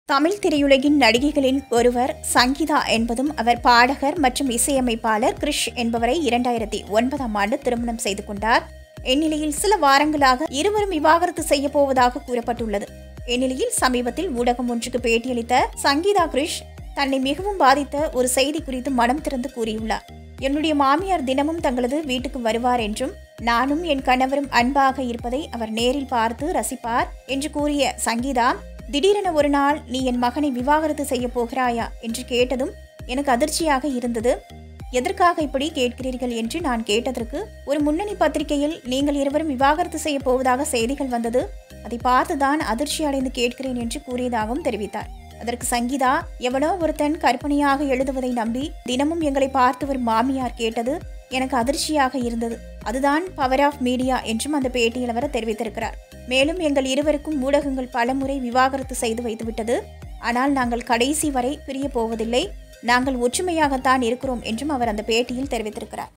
தமிழ் திரையுலகின் நடிகைகளின் ஒருவர் சங்கீதா என்பதும் அவர் பாடகர் மற்றும் இசையமைப்பாளர் கிரிஷ் என்பவரை இரண்டாயிரத்தி ஒன்பதாம் ஆண்டு திருமணம் செய்து கொண்டார் இந்நிலையில் சில வாரங்களாக இருவரும் விவாகரத்து செய்ய போவதாக கூறப்பட்டுள்ளது இந்நிலையில் சமீபத்தில் ஊடகம் ஒன்றுக்கு பேட்டியளித்த சங்கீதா கிரிஷ் தன்னை மிகவும் பாதித்த ஒரு செய்தி குறித்து மனம் திறந்து கூறியுள்ளார் என்னுடைய மாமியார் தினமும் தங்களது வீட்டுக்கு வருவார் என்றும் நானும் என் கணவரும் அன்பாக இருப்பதை அவர் நேரில் பார்த்து ரசிப்பார் என்று கூறிய சங்கீதா திடீரென ஒரு நாள் நீ என் மகனை விவாகரத்து செய்ய போகிறாயா என்று கேட்டதும் எனக்கு அதிர்ச்சியாக இருந்தது எதற்காக இப்படி கேட்கிறீர்கள் என்று நான் கேட்டதற்கு ஒரு முன்னணி பத்திரிகையில் நீங்கள் இருவரும் விவாகரத்து செய்ய போவதாக செய்திகள் வந்தது அதை பார்த்துதான் அதிர்ச்சி அடைந்து கேட்கிறேன் என்று கூறியதாகவும் தெரிவித்தார் அதற்கு சங்கீதா எவனோ ஒருத்தன் கற்பனையாக எழுதுவதை நம்பி தினமும் எங்களை பார்த்து வரும் மாமியார் கேட்டது எனக்கு அதிர்ச்சியாக இருந்தது அதுதான் பவர் ஆஃப் மீடியா என்றும் அந்த பேட்டியில் அவர் தெரிவித்திருக்கிறார் மேலும் எங்கள் இருவருக்கும் ஊடகங்கள் பலமுறை விவாகரத்து செய்து வைத்துவிட்டது ஆனால் நாங்கள் கடைசி வரை பிரிய போவதில்லை நாங்கள் ஒற்றுமையாகத்தான் இருக்கிறோம் என்றும் அவர் அந்த பேட்டியில் தெரிவித்திருக்கிறார்